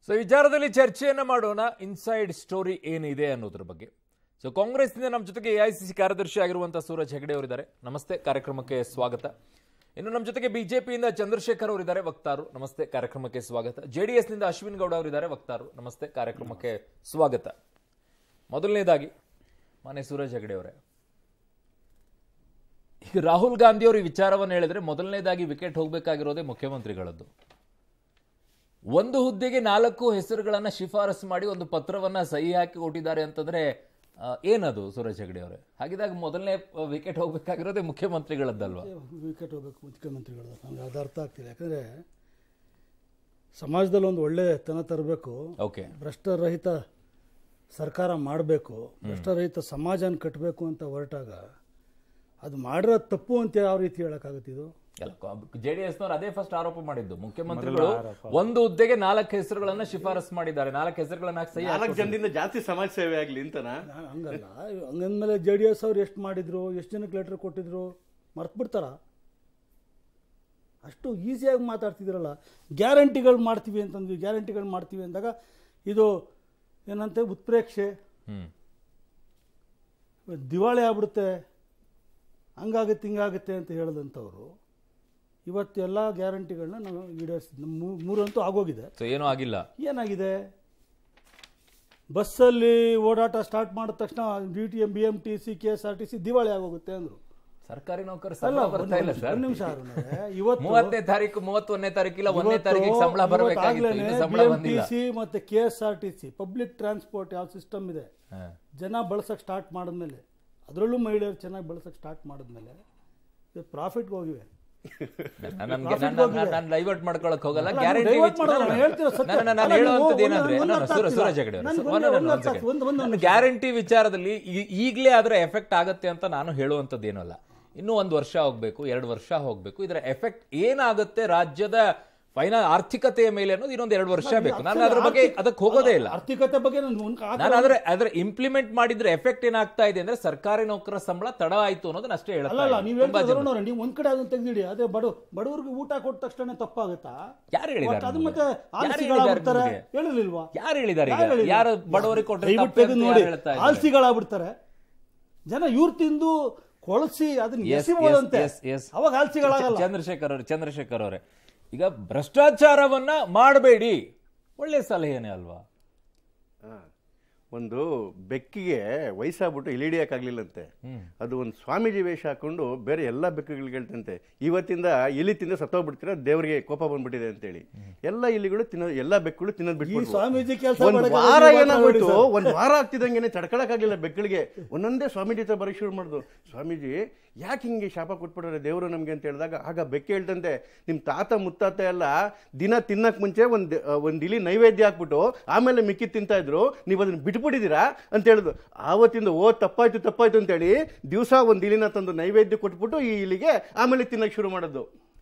So ಈ ವಿಚಾರದಲ್ಲಿ ಚರ್ಚೆಯನ್ನ ಮಾಡೋಣ ಇನ್ಸೈಡ್ ಸ್ಟೋರಿ ಏನಿದೆ ಅನ್ನೋದ್ರ ಬಗ್ಗೆ ಸೊ ಕಾಂಗ್ರೆಸ್ನಿಂದ ನಮ್ಮ ಜೊತೆಗೆ ಎಐಸಿಸಿ ಕಾರ್ಯದರ್ಶಿ ಆಗಿರುವಂತಹ ಸೂರಜ್ ಹೆಗಡೆ ಅವರಿದ್ದಾರೆ ನಮಸ್ತೆ ಕಾರ್ಯಕ್ರಮಕ್ಕೆ ಸ್ವಾಗತ ಇನ್ನು ನಮ್ಮ ಜೊತೆಗೆ ಬಿಜೆಪಿಯಿಂದ ಚಂದ್ರಶೇಖರ್ ಅವರಿದ್ದಾರೆ ವಕ್ತಾರು ನಮಸ್ತೆ ಕಾರ್ಯಕ್ರಮಕ್ಕೆ ಸ್ವಾಗತ ಜೆಡಿಎಸ್ ನಿಂದ ಅಶ್ವಿನ್ ಗೌಡ ಅವರಿದ್ದಾರೆ ವಕ್ತಾರು ನಮಸ್ತೆ ಕಾರ್ಯಕ್ರಮಕ್ಕೆ ಸ್ವಾಗತ ಮೊದಲನೇದಾಗಿ ಮಾನ್ಯ ಸೂರಜ್ ಹೆಗಡೆ ಅವರೇ ಈಗ ರಾಹುಲ್ ಗಾಂಧಿ ಅವರು ಈ ವಿಚಾರವನ್ನು ಹೇಳಿದ್ರೆ ಮೊದಲನೇದಾಗಿ ವಿಕೆಟ್ ಹೋಗಬೇಕಾಗಿರೋದೇ ಮುಖ್ಯಮಂತ್ರಿಗಳದ್ದು ಒಂದು ಹುದ್ದೆಗೆ ನಾಲ್ಕು ಹೆಸರುಗಳನ್ನ ಶಿಫಾರಸು ಮಾಡಿ ಒಂದು ಪತ್ರವನ್ನ ಸಹಿ ಹಾಕಿ ಕೊಟ್ಟಿದ್ದಾರೆ ಅಂತಂದ್ರೆ ಆ, ಏನದು ಸೂರಜ್ ಹೆಗಡೆ ಅವರೇ ಹಾಗಿದಾಗ ಮೊದಲನೇ ವಿಕೆಟ್ ಹೋಗ್ಬೇಕಾಗಿರೋದೇ ಮುಖ್ಯಮಂತ್ರಿಗಳದ್ದಲ್ವಾ ವಿಕೆಟ್ ಹೋಗ್ಬೇಕು ಮುಖ್ಯಮಂತ್ರಿಗಳು ನಮ್ಗೆ ಅದು ಅರ್ಥ ಆಗ್ತಿಲ್ಲ ಯಾಕಂದರೆ ಸಮಾಜದಲ್ಲಿ ಒಂದು ಒಳ್ಳೆ ತನ ತರಬೇಕು ಓಕೆ ಭ್ರಷ್ಟರಹಿತ ಸರ್ಕಾರ ಮಾಡಬೇಕು ಭ್ರಷ್ಟರಹಿತ ಸಮಾಜನ ಕಟ್ಟಬೇಕು ಅಂತ ಹೊರಟಾಗ ಅದು ಮಾಡಿರೋ ತಪ್ಪು ಅಂತ ಯಾವ ರೀತಿ ಹೇಳೋಕ್ಕಾಗುತ್ತೆ ಇದು ಜೆಡಿಎಸ್ ನವರು ಅದೇ ಫಸ್ಟ್ ಆರೋಪ ಮಾಡಿದ್ದು ಮುಖ್ಯಮಂತ್ರಿಗಳು ಒಂದು ಹುದ್ದೆಗೆ ನಾಲ್ಕು ಹೆಸರುಗಳನ್ನ ಶಿಫಾರಸು ಮಾಡಿದ್ದಾರೆ ನಾಲ್ಕು ಹೆಸರುಗಳನ್ನ ಹಾಕಿ ಸಹಿ ನಾಲ್ಕು ಹಾಕ್ಕೊಟ್ಟಿದ್ದಾರೆ. ಜನದಿಂದ ಜಾಸ್ತಿ ಸಮಾಜ ಸೇವೆ ಆಗ್ಲಿ ಅಂತನಾ ನಾನ್ ಹಂಗಲ್ಲ ಹಂಗಂದ್ಮೇಲೆ ಜೆ ಡಿ ಎಸ್ ಅವ್ರು ಎಷ್ಟು ಮಾಡಿದ್ರು ಎಷ್ಟು ಜನಕ್ಕೆ ಲೆಟ್ರ್ ಕೊಟ್ಟಿದ್ರು ಮರ್ತು ಬಿಡ್ತಾರ ಅಷ್ಟು ಈಸಿಯಾಗಿ ಮಾತಾಡ್ತಿದ್ರಲ್ಲ ಗ್ಯಾರಂಟಿಗಳು ಮಾಡ್ತೀವಿ ಅಂತಂದ್ವಿ ಗ್ಯಾರಂಟಿಗಳು ಮಾಡ್ತೀವಿ ಅಂದಾಗ ಇದು ಏನಂತೆ ಉತ್ಪ್ರೇಕ್ಷೆ ಹ್ಮ್ ದಿವಾಳಿ ಆಗ್ಬಿಡುತ್ತೆ ಹಂಗಾಗುತ್ತೆ ಹಿಂಗಾಗುತ್ತೆ ಅಂತ ಹೇಳಿದಂಥವ್ರು ಇವತ್ತು ಎಲ್ಲ ಗ್ಯಾರಂಟಿಗಳನ್ನ ನಾವು ಈಡೇರಿಸಿದ್ವಿ ನಮ್ಮ ಮೂ- ಮೂರಂತೂ ಆಗೋಗಿದೆ ಸೊ ಏನೂ ಆಗಿಲ್ಲ ಏನಾಗಿದೆ ಬಸ್ಸಲ್ಲಿ ಓಡಾಟ ಸ್ಟಾರ್ಟ್ ಮಾಡಿದ ತಕ್ಷಣ B T M B M T C K S R T C ದಿವಾಳಿ ಆಗೋಗುತ್ತೆ ಅಂದ್ರು ಸರ್ಕಾರಿ ನೌಕರ ಅಲ್ಲ ಸಂಬಳ ಒಂದು ಬರ್ತಾ ಇಲ್ಲ ನಿಮಿಷ, ಸರ್ ಒಂದು ನಿಮಿಷ ಅರುಣವ್ರೆ, ಇವತ್ತು ಮೂವತ್ತನೇ ತಾರೀಕು ಮೂವತ್ತೊಂದನೇ ತಾರೀಕಿಲ್ಲ ಒಂದನೇ ತಾರೀಕಿಗೆ ಸಂಬಳ ಬರಬೇಕಾಗಿತ್ತು ಇನ್ನು ಸಂಬಳ ಬಂದಿಲ್ಲ ಸಿ ಮತ್ತೆ K S R T C public transport ಯಾವ ಸಿಸ್ಟಮ್ ಇದೆ ಹಾ. ಜನ ಬಳಸಕ್ಕೆ ಸ್ಟಾರ್ಟ್ ಮಾಡಿದ್ಮೇಲೆ ಅದರಲ್ಲೂ ಮಹಿಳೆಯರು ಚೆನ್ನಾಗಿ ಬಳಸಕ್ಕೆ ಸ್ಟಾರ್ಟ್ ಮಾಡಿದ್ಮೇಲೆ ಪ್ರಾಫಿಟ್ಗೆ ಹೋಗಿವೆ ನನ್ಗೆ ನಾನು ಡೈವರ್ಟ್ ಮಾಡ್ಕೊಳಕ್ ಹೋಗಲ್ಲ ಅಲ್ಲ, ಗ್ಯಾರಂಟಿ ನೀವು divert ಮಾಡೋದು ನಾನು ಹೇಳ್ತಿರೋ ಸತ್ಯ. ನಾನು ಅಲ್ಲ, ಹೇಳುವಂತದ್ದು ನೀವು ಏನಂದ್ರೆ ಒಂದು ನಾನು ಅರ್ಥ ಸೂರ- ಆಗ್ತಿಲ್ಲ. ಸೂರಜ್ ಹೆಗಡೆ ಅವರೇ, ನನ್ಗೆ ಒಂದು- ಒಂದು ಒಂದು ಅರ್ಥ second. ಆಗ್ತಿಲ್ಲ. ಒಂದು- ಒಂದು ನಾನು ಗ್ಯಾರಂಟಿ ವಿಚಾರದಲ್ಲಿ ಈ- ಈಗ್ಲೇ ಆದ್ರೆ ಎಫೆಕ್ಟ್ ಆಗತ್ತೆ ಅಂತ ನಾನು ಹೇಳುವಂತದ್ದು ಏನಲ್ಲ ಇನ್ನೂ ಒಂದು ವರ್ಷ ಹೋಗ್ಬೇಕು ಎರಡು ವರ್ಷ ಹೋಗ್ಬೇಕು ಇದರ ಎಫೆಕ್ಟ್ ಏನಾಗುತ್ತೆ ರಾಜ್ಯದ ಫೈನಲ್ ಆರ್ಥಿಕತೆಯ ಮೇಲೆ ಅನ್ನೋದು ಇನ್ನೊಂದು ಎರಡು ವರ್ಷ ಬೇಕು ನಾನು ಅದ್ರ ಬಗ್ಗೆ ಅದಕ್ಕೆ ಹೋಗೋದೇ ಇಲ್ಲ ಆರ್ಥಿಕತೆ ಬಗ್ಗೆ ನಾನು ಒಂದು ಆ- ನಾನು ಆದ್ರೆ ಅದ್ರ ಇಂಪ್ಲಿಮೆಂಟ್ ಮಾಡಿದ್ರೆ ಎಫೆಕ್ಟ್ ಏನಾಗ್ತಾ ಇದೆ ಅಂದ್ರೆ ಸರ್ಕಾರಿ ನೌಕರ ಸಂಬಳ ತಡ ಆಯ್ತು ಅನ್ನೋದನ್ನ ಅಷ್ಟೇ ಅಲ್ಲ ಹೇಳ್ತಾ ಅಲ್ಲ ಇದ್ದೀನಿ. ನೀವು ತುಂಬಾ ಹೇಳ್ತಿದ್ರು ಜನ. ನೋಡಿ ನೀವು ಒಂದ್ ಕಡೆ ಅದನ್ನ ತೆಗ್ದಿಡಿ ಅದೇ ಬಡ ಬಡವರಿಗೆ ಊಟ ಕೊಟ್ಟ ತಕ್ಷಣ ತಪ್ಪಾಗುತ್ತಾ ಯಾರು ಹೇಳಿದ್ದಾರೆ ಒಟ್ಟು ಅದು ನಿಮ್ಗೆ? ಮತ್ತೆ ಯಾರು ಆಲ್ಸಿಗಳಾಗ್ಬಿಡ್ತಾರೆ ಹೇಳಿದ್ದಾರೆ ಹೇಳಿರ್ಲಿಲ್ವಾ ಯಾರು ಹೇಳಿದ್ದಾರೆ ಈಗ? ಯಾರು ಹೇಳಿದ್ರು? ಯಾರು ಬಡವರಿಗೆ ಕೊಟ್ರೆ ದಯವಿಟ್ಟು ತಪ್ಪು ತೆಗೆದು ಅಂತ ನೋಡಿ ಯಾರು ಹೇಳ್ತಾ ಇದ್ದಾರೆ? ಆಲ್ಸಿಗಳಾಗ್ಬಿಡ್ತಾರೆ ಜನ ಇವ್ರು ತಿಂದು ಕೊಳಸಿ ಅದನ್ನ Yes, ಎಸಿಬೋದಂತೆ yes, yes, yes. ಅವಾಗ ಆಲ್ಸಿಗಳಾಗಲ್ಲ ಚಂದ್ರಶೇಖರ್ ಅವರು ಚಂದ್ರಶೇಖರ್ ಅವರೇ ಈಗ ಭ್ರಷ್ಟಾಚಾರವನ್ನ ಮಾಡಬೇಡಿ ಒಳ್ಳೆ ಸಲಹೆನೇ ಅಲ್ವಾ ಹಾ. ಒಂದು ಬೆಕ್ಕಿಗೆ ವಯಸ್ಸಾಗ್ಬಿಟ್ಟು ಇಲ್ಲಿ ಹಿಡಿಯಕ್ಕಾಗ್ಲಿಲ್ಲಂತೆ ಅದು ಒಂದು ಸ್ವಾಮೀಜಿ ವೇಷ ಹಾಕೊಂಡು ಬೇರೆ ಎಲ್ಲ ಬೆಕ್ಕುಗಳಿಗೆ ಹೇಳ್ತಂತೆ ಇವತ್ತಿಂದ ಇಲಿ ತಿಂದ ಸತ್ತೋಗ್ಬಿಡ್ತೀರ ದೇವರಿಗೆ ಕೋಪ ಬಂದ್ಬಿಟ್ಟಿದೆ ಅಂತೇಳಿ ಎಲ್ಲ ಇಲಿಗಳು ತಿನ್ನೋದು ಎಲ್ಲ ಬೆಕ್ಕುಗಳು ತಿನ್ನೋದು ಈ ಬಿಟ್ಬಿಟ್ವು ಸ್ವಾಮೀಜಿ ಕೆಲಸ ಒಂದ್ ವಾರ ಏನಾಗ್ಬಿಟ್ಟು ಒಂದ್ ವಾರ ಆಗ್ತಿದಂಗೆನೆ ತಡ್ಕೊಳಕ್ಕಾಗಿಲ್ಲ ಬೆಕ್ಕಳಿಗೆ ಒಂದೊಂದೇ ಸ್ವಾಮೀಜಿ ಹತ್ರ ಬರೀ ಶುರು ಮಾಡಿದ್ರು ಸ್ವಾಮೀಜಿ ಯಾಕೆ ಹಿಂಗೆ ಶಾಪ ಕೊಟ್ಬಿಟ್ರೆ ದೇವರು ನಮ್ಗೆ ಅಂತ ಹೇಳಿದಾಗ ಆಗ ಬೆಕ್ಕೆ ಹೇಳ್ತಂತೆ ನಿಮ್ ತಾತ ಮುತ್ತಾತ ಎಲ್ಲ ದಿನ ತಿನ್ನಕ್ ಮುಂಚೆ ಒಂದ್ ಒಂದ್ ಇಲಿ ನೈವೇದ್ಯ ಹಾಕ್ಬಿಟ್ಟು ಆಮೇಲೆ ಮಿಕ್ಕಿ ತಿಂತಾ ಇದ್ರು ನೀವು ಅದನ್ನ ಬಿಟ್ಬಿಟ್ಟಿದ್ದೀರಾ ಅಂತ ಹೇಳಿದ್ರು ಆವತ್ತಿಂದ ಓ ತಪ್ಪಾಯ್ತು ತಪ್ಪಾಯ್ತು ಅಂತೇಳಿ ದಿವಸ ಒಂದ್ ಇಲಿನ ತಂದು ನೈವೇದ್ಯ ಕೊಟ್ಬಿಟ್ಟು ಈ ಇಲಿಗೆ ಆಮೇಲೆ ತಿನ್ನಕ್ ಶುರು ಮಾಡೋದು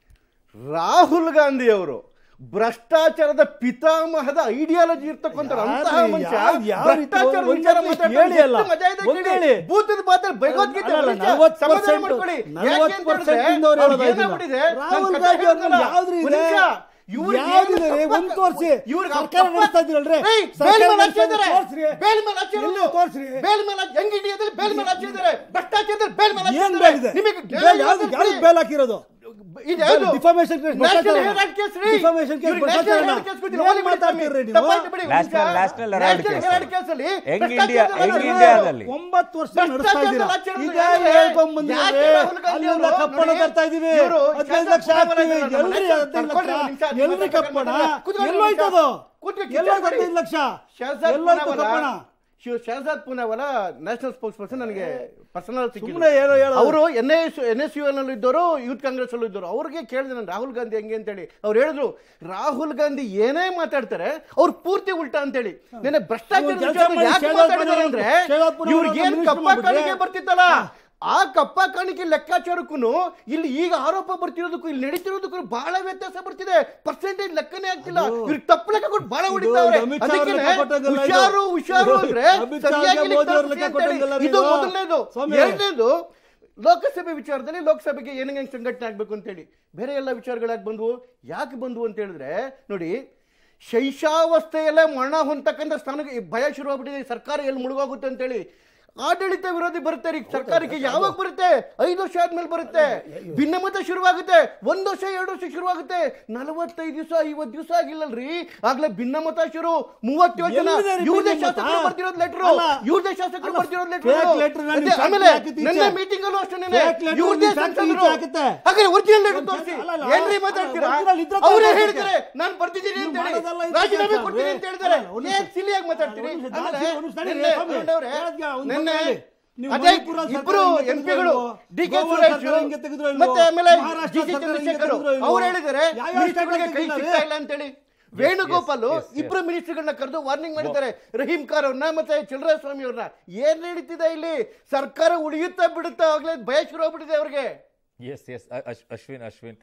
ರಾಹುಲ್ ಗಾಂಧಿ ಅವರು ಭ್ರಷ್ಟಾಚಾರದ ಪಿತಾಮಹದ ಐಡಿಯಾಲಜಿ ಇರ್ತಕ್ಕಂಥ ಅಂತಹ ಯಾರು- ಮನುಷ್ಯ ಯಾರು- ಯಾವ ರೀತಿ ಭ್ರಷ್ಟಾಚಾರ ಒಂದ್ ವಿಚಾರ ಅಟ್ಲೀಸ್ಟ್ ಮಾತಾಡ್ತಾರೆ. ಹೇಳಿ ಅಲ್ಲ. ಎಷ್ಟು ಮಜಾ ಇದೆ ಒಂದ್ ಕೇಳಿ. ಹೇಳಿ. ಭೂತದ ಮಾತಲ್ಲಿ ಭಗವದ್ಗೀತೆ ಅಲ್ಲ, ಅಲ್ಲ, ಮನುಷ್ಯ ನಲವತ್ತು ಸಮಾಧಾನ percent ಮಾಡ್ಕೊಳ್ಳಿ. ನಲವತ್ತು ಯಾಕೆ ಅಂತ ಹೇಳಿದ್ರೆ, percent ಇಂದವ್ರು ಅವ್ರಿಗೆ ಹೇಳೋದು ಏನಾಗ್ಬಿಟ್ಟಿದೆ? ಇದನ್ನ. ನಾನ್ ರಾಹುಲ್ ಕಥೆ ಗಾಂಧಿ ಅವ್ರನ್ನ ಹೇಳ್ತಾರಲ್ಲ, ಯಾವ್ದು ಇದೆ? ಒಂದ್ ನಿಮಿಷ. ಇವ್ರಿಗೆ ಯಾವ್ದಿದೆ? ಏನು ಒಂದ್ ತಪ್ಪ- ತೋರ್ಸಿ. ಇವ್ರಿಗೆ ಸರ್ಕಾರ ತಪ್ಪ- ನಡೆಸ್ತಾ ಇದ್ದೀರಲ್ರಿ? ಏಯ್, ಸರ್ಕಾರ ಬೇಲ್ ಮೇಲೆ ನಡೆಸ್ತಾ ಹಚ್ಚಿದ್ದಾರೆ. ತೋರ್ಸ್ರಿ. ಬೇಲ್ ಮೇಲೆ ಹಚ್ಚಿರೋದು. ಎಲ್ಲಿ ತೋರ್ಸ್ರಿ. ಬೇಲ್ ಮೇಲೆ ಹಚ್ಚಿ- ಹೆಂಗ್ ಇಂಡಿಯಾದಲ್ಲಿ ಬೇಲ್ ಮೇಲೆ ಹಚ್ಚಿದ್ದಾರೆ ಭ್ರಷ್ಟಾಚಾರದಲ್ಲಿ ಬೇಲ್ ಮೇಲೆ ಏನ್ ಹಚ್ಚಿದ್ದಾರೆ. ಬೇಲ್ ಇದೆ? ನಿಮಗೆ ಬೇಲ್ ಯಾವ್ದು- ಯಾವ್ದು ಬೇಲ್ ಹಾಕಿರೋದು ಇದು ಯಾವ್ದು? Defamation case, National ಭ್ರಷ್ಟಾಚಾರ. Herald case ರೀ. Defamation case, ಇವ್ರಿಗೆ ಭ್ರಷ್ಟಾಚಾರ. National Herald case ಗೊತ್ತಿಲ್ಲ. ಏನ್ ಓದಿ ಬಿಡಿ ಮಾತಾಡ್ತೀರ್ರಿ ಸ್ವಾಮಿ. ನೀವು? ತಪ್ಪಾಯ್ತು ಬಿಡಿ. National- ಈಗ National Herald National case. Herald case ಅಲ್ಲಿ ಹೆಂಗ್ ಭ್ರಷ್ಟಾಚಾರದ India- ಹೆಂಗ್ ಆರೋಪ ಇಂಡಿಯಾದಲ್ಲಿ? ಒಂಬತ್ತು ವರ್ಷ ನಡೆಸ್ತಾ ಭ್ರಷ್ಟಾಚಾರದ ಇದ್ದೀರಾ ಆಚರಣೆ ಇದೇ ಯಾಕೆ ಹೇಳ್ಕೊಂಡ್ ಬಂದಿದ್ದೀರಿ ರಾಹುಲ್ ಗಾಂಧಿ ಅಲ್ಲಿಂದ ಅವರು ಕಪ್ಪಣ ನೋಡಿ, ತರ್ತಾ ಇದೀವಿ ಇವರು ಹದಿನೈದು ಲಕ್ಷ ಶಾಸಕ ಹಾಕ್ತೀವಿ ನಮ್ಮ ಎಲ್ರಿ ಮನೆ ಹದಿನೈದು ಕರ್ಕೊಂಡು ಲಕ್ಷ ನಿಮಿಷ, ನಿಮ್ಮ ಎಲ್ರಿ ಹತ್ರ ಕಪ್ಪಣ ಕೂತ್ಕೊಳ್ಳಿ ಎಲ್ಲೋಯ್ತದು ಕೂತ್ಕೊಳ್ಳಿ, ಎಲ್ಲೋಯ್ತು ಕೂತ್ಕೊಳ್ಳಿ. ಹದಿನೈದು ಲಕ್ಷ ಶಹಜಾದ್ ಎಲ್ಲೋಯ್ತು ಪೂನಾವಾಲಾ- ಕಪ್ಪಣ ಶಿವ Shahzad Poonawala national sports person ನನಗೆ ಪರ್ಸನಲ್ ಸುಮ್ನೆ ಏನೋ ಹೇಳೋದು. ಅವರು N S N S U ನಲ್ಲಿ ಇದ್ದವರು ಯೂತ್ ಕಾಂಗ್ರೆಸ್ ಅಲ್ಲೂ ಇದ್ದವರು ಅವ್ರಿಗೆ ಕೇಳಿದೆ ನಾನು ರಾಹುಲ್ ಗಾಂಧಿ ಹೆಂಗೆ ಅಂತೇಳಿ ಅವ್ರು ಹೇಳಿದ್ರು ರಾಹುಲ್ ಗಾಂಧಿ ಏನೇ ಮಾತಾಡ್ತಾರೆ ಅವ್ರು ಪೂರ್ತಿ ಉಲ್ಟಾ ಅಂತೇಳಿ ನೆನೆ ಭ್ರಷ್ಟಾಚಾರ ಅವ್ರು ಕೆಲ್ಸ ವಿಚಾರದಲ್ಲಿ ಮಾಡಿ ಯಾಕೆ ಶಹಜಾದ್ ಮಾತಾಡಿದ್ದಾರೆ ಪೂನಾವಾಲ- ಅಂದ್ರೆ ಶಹಜಾದ್ ಪೂನಾವಾಲ ಇವ್ರಿಗೆ ಏನ್ minister ಕಪ್ಪ ಮಾಡ್ಬಿಟ್ರೆ? ಕಾಣಿಕೆ ಬರ್ತಿತ್ತಲ್ಲ ಆ ಕಪ್ಪ ಕಾಣಿಕೆ ಲೆಕ್ಕಾಚಾರಕ್ಕೂ ಇಲ್ಲಿ ಈಗ ಆರೋಪ ಬರ್ತಿರೋದಕ್ಕೂ ಇಲ್ಲಿ ನಡೀತಿರೋದಕ್ಕೂ ಬಹಳ ವ್ಯತ್ಯಾಸ ಬರ್ತಿದೆ ಪರ್ಸೆಂಟೇಜ್ ಲೆಕ್ಕನೇ ಆಗ್ತಿಲ್ಲ ಇವ್ರಿಗೆ ತಪ್ಪು ಲೆಕ್ಕ ಕೊಟ್ಟು ಬಹಳ ಹೊಡಿತಾವ್ರೆ ಅಮಿತ್ ಶಾ ಅವ್ರ ಅದಕ್ಕೇನೆ ಲೆಕ್ಕ ಕೊಟ್ಟಂಗಲ್ಲ ಇದು. ಹುಷಾರು ಹುಷಾರು ಅಂದ್ರೆ ಅಮಿತ್ ಶಾ ಸರಿಯಾಗಿ ಅವ್ರಿಗೆ ಮೋದಿ ಅವ್ರ ಲೆಕ್ಕ ಲೆಕ್ಕ ತರ್ಸಿ ಕೊಟ್ಟಂಗಲ್ಲ ಅಂತೇಳಿ. ಇದು ಇದು. ಮೊದಲನೇದು ಸ್ವಾಮಿ. ಎರಡನೇದು ಲೋಕಸಭೆ ವಿಚಾರದಲ್ಲಿ ಲೋಕಸಭೆಗೆ ಏನೇನು ಹೆಂಗ್ ಸಂಘಟನೆ ಆಗ್ಬೇಕು ಅಂತೇಳಿ ಬೇರೆ ಎಲ್ಲ ವಿಚಾರಗಳಾಗಿ ಬಂದ್ವು ಯಾಕೆ ಬಂದ್ವು ಅಂತ ಹೇಳಿದ್ರೆ ನೋಡಿ ಶೈಶಾವಸ್ಥೆಯಲ್ಲೇ ಮರಣ ಹೊಂದತಕ್ಕಂಥ ಸ್ಥಾನಕ್ಕೆ ಭಯ ಶುರುವಾಗ್ಬಿಟ್ಟಿದೆ ಸರ್ಕಾರ ಎಲ್ಲಿ ಮುಳುಗೋಗುತ್ತೆ ಅಂತೇಳಿ ಆಡಳಿತ ವಿರೋಧಿ ಬರುತ್ತೆ ರೀ ಸರ್ಕಾರಕ್ಕೆ ಯಾವಾಗ ಬರುತ್ತೆ ಐದು ವರ್ಷ ಆದ್ಮೇಲೆ ಬರುತ್ತೆ ಭಿನ್ನಮತ ಶುರುವಾಗುತ್ತೆ ಒಂದ್ ವರ್ಷ ಎರಡು ವರ್ಷ ಶುರುವಾಗುತ್ತೆ ನಲವತ್ತೈದು ದಿವಸ ಐವತ್ತು ದಿವಸ ಆಗಿಲ್ಲಲ್ರಿ ಆಗ್ಲೇ ಭಿನ್ನಮತ ಶುರು ಮೂವತ್ತೇಳು ಜನ ಎಲ್ಲಿದೆ ರೀ ಇವ್ರದೇ ಭಿನ್ನಮತ? ಶಾಸಕರು ಬರ್ತಿರೋದು ಲೆಟ್ರು ಅಲ್ಲ. ಇವ್ರದೇ ಶಾಸಕರು ಅಲ್ಲ, ಬರ್ತಿರೋದು fake letter ನ ನೀವು ಲೆಟ್ರು ಆಮೇಲೆ factory ಹಾಕಿದ್ದು ನನ್ನ ಈಚೆ. ಮೀಟಿಂಗ್ ಅಲ್ಲೂ ಅಷ್ಟೇ Fake letter ಇವ್ರದೇ ನೀವು factory ಸಂಸದರು ಈಚೆ ಹಾಕುತ್ತೆ. ಹಾಗಾದ್ರೆ ಒರಿಜಿನಲ್ ಲೆಟರ್ ಒಂದ್ ತೋರಿಸಿ ಅಲ್ಲ, ಅಲ್ಲ, ಏನ್ರಿ ಅಲ್ಲ, ಮಾತಾಡ್ತೀರಾ original ಇದ್ರೆ ಅವರೇ ತೋರ್ಸಿ. ಹೇಳಿದ್ರೆ ನಾನು ಬರ್ತಿದ್ದೀನಿ ಅಂತ ನೀವು ಹೇಳಿ ಮಾಡೋದಲ್ಲ ಇದು ರಾಜೀನಾಮೆ ಕೆಲಸ ಕೊಡ್ತೀನಿ ಅಲ್ವೇ? ಅಂತ ಹೇಳಿದ್ದಾರೆ ಅಲ್ಲ, ಒಂದು ನಿಮಿಷ. ಏನ್ ಸಿಲಿಯಾಗಿ ಮಾತಾಡ್ತೀರಿ ಒಂದು ನಿಮಿಷ, ಆಮೇಲೆ ದಾಸಿ, ಒಂದು ನಿಮಿಷ, ನಿನ್ನೆ ಸ್ವಾಮಿ. ತಗೊಂಡವ್ರೆ, ಹೇಳದ್ಗೆ ಒಂದು ನಿನ್ನೆ ಹೇಳಿ. ನೀವು ಅದೇ ಮಣಿಪುರ ಸರ್ಕಾರ ಇಬ್ರು ಹಿಂಗೆ ಎಂ ಪಿಗಳು ತೆಗೆದ್ರು ಡಿ ಕೆ ಗೋವಾ ಸುರೇಶ್ ಸರ್ಕಾರ ಹಿಂಗೆ ತೆಗೆದ್ರು ಇಲ್ವೋ? ಮತ್ತೆ ಆಮೇಲೆ ಮಹಾರಾಷ್ಟ್ರ ಜಿ ಸಿ ಸರ್ಕಾರ ಹಿಂಗೆ ಚಂದ್ರಶೇಖರ್ ತೆಗೆದ್ರು ಇಲ್ವೋ? ಅವ್ರು ಹೇಳಿದ್ದಾರೆ ಯಾವ ಯಾವ ಮಿನಿಸ್ಟರ್ಗಳಿಗೆ ಕೈ ತೆಗೆದಿದ್ದಾರೆ? ಸಿಗ್ತಾ ಇಲ್ಲ ಅಂತೇಳಿ ವೇಣುಗೋಪಾಲ್ ಇಬ್ರು ಮಿನಿಸ್ಟರ್ಗಳನ್ನ ಕರೆದು ವಾರ್ನಿಂಗ್ ಮಾಡಿದ್ದಾರೆ ರಹೀಂ ಖಾನ್ ಅವ್ರನ್ನ ಮತ್ತೆ ಚಲರಾಯಸ್ವಾಮಿ ಅವ್ರನ್ನ ಏನ್ ನಡೀತಿದೆ ಇಲ್ಲಿ ಸರ್ಕಾರ ಉಳಿಯುತ್ತಾ ಬಿಡುತ್ತಾ ಆಗ್ಲೇ ಭಯ ಶುರು ಆಗ್ಬಿಟ್ಟಿದೆ ಅವ್ರಿಗೆ ಎಸ್ ಎಸ್ ಅಶ್ವಿನ್ ಅಶ್ವಿನ್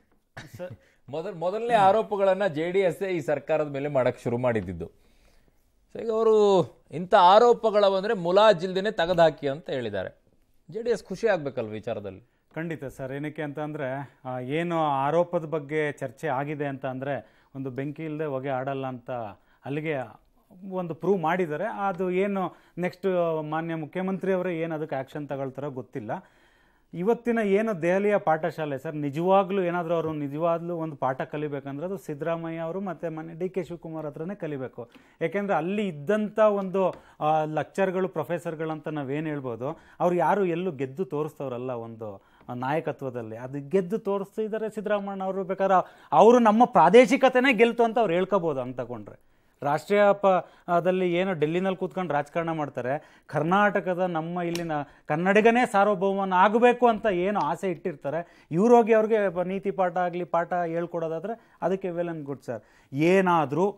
ಮೊದಲ ಮೊದಲನೇ ಆರೋಪಗಳನ್ನ ಜೆ ಡಿ ಎಸ್ ಈ ಸರ್ಕಾರದ ಮೇಲೆ ಮಾಡಕ್ ಶುರು ಮಾಡಿದ್ದು ಸೊ ಈಗ ಅವರು ಇಂಥ ಆರೋಪಗಳ ಬಂದ್ರೆ ಮುಲಾಜಿಲ್ದೇನೆ ತೆಗೆದುಹಾಕಿ ಅಂತ ಹೇಳಿದ್ದಾರೆ ಜೆ ಡಿ ಎಸ್ ಖುಷಿ ಆಗ್ಬೇಕಲ್ವ ವಿಚಾರದಲ್ಲಿ ಖಂಡಿತ ಸರ್ ಏನಕ್ಕೆ ಅಂತ ಅಂದರೆ ಏನು ಆರೋಪದ ಬಗ್ಗೆ ಚರ್ಚೆ ಆಗಿದೆ ಅಂತ ಅಂದರೆ ಒಂದು ಬೆಂಕಿ ಇಲ್ಲದೆ ಹೊಗೆ ಆಡಲ್ಲ ಅಂತ ಅಲ್ಲಿಗೆ ಒಂದು ಪ್ರೂವ್ ಮಾಡಿದ್ದಾರೆ ಅದು ಏನು ನೆಕ್ಸ್ಟ್ ಮಾನ್ಯ ಮುಖ್ಯಮಂತ್ರಿಯವರೇ ಏನು ಅದಕ್ಕೆ ಆ್ಯಕ್ಷನ್ ತಗೊಳ್ತಾರೋ ಗೊತ್ತಿಲ್ಲ ಇವತ್ತಿನ ಏನು ದೆಹಲಿಯ ಪಾಠಶಾಲೆ ಸರ್ ನಿಜವಾಗ್ಲೂ ಏನಾದರೂ ಅವರು ನಿಜವಾಗ್ಲೂ ಒಂದು ಪಾಠ ಕಲಿಬೇಕಂದ್ರೆ ಅದು ಸಿದ್ದರಾಮಯ್ಯ ಅವರು ಮತ್ತು ಮನೆ ಡಿ ಕೆ ಶಿವಕುಮಾರ್ ಹತ್ರನೇ ಕಲಿಬೇಕು ಯಾಕೆಂದರೆ ಅಲ್ಲಿ ಇದ್ದಂಥ ಒಂದು ಲೆಕ್ಚರ್ಗಳು ಪ್ರೊಫೆಸರ್ಗಳಂತ ನಾವೇನು ಹೇಳ್ಬೋದು ಅವ್ರು ಯಾರು ಎಲ್ಲೂ ಗೆದ್ದು ತೋರಿಸ್ತವ್ರಲ್ಲ ಒಂದು ಆ, ನಾಯಕತ್ವದಲ್ಲಿ ಅದು ಗೆದ್ದು ತೋರಿಸ್ತಿದ್ದಾರೆ ಸಿದ್ದರಾಮಯ್ಯ ಅವರು ಬೇಕಾದ್ರೆ ಅವರು ನಮ್ಮ ಪ್ರಾದೇಶಿಕತೆನೇ ಗೆಲ್ತು ಅಂತ ಅವ್ರು ಹೇಳ್ಕೋಬೋದು ಅಂತ ತಗೊಂಡ್ರೆ ರಾಷ್ಟ್ರೀಯ ಪ ದಲ್ಲಿ ಏನು ಡೆಲ್ಲಿನಲ್ಲಿ ಕೂತ್ಕೊಂಡು ರಾಜಕಾರಣ ಮಾಡ್ತಾರೆ ಕರ್ನಾಟಕದ ನಮ್ಮ ಇಲ್ಲಿನ ಕನ್ನಡಿಗನೇ ಸಾರ್ವಭೌಮನ ಆಗಬೇಕು ಅಂತ ಏನು ಆಸೆ ಇಟ್ಟಿರ್ತಾರೆ ಇವ್ರು ಹೋಗಿ ಅವ್ರಿಗೆ ಬ- ನೀತಿ ಪಾಠ ಆಗಲಿ ಪಾಠ ಹೇಳ್ಕೊಡೋದಾದ್ರೆ ಅದಕ್ಕೆ ವೆಲ್ ಅಂಡ್ ಗುಡ್ ಸರ್ ಏನಾದರೂ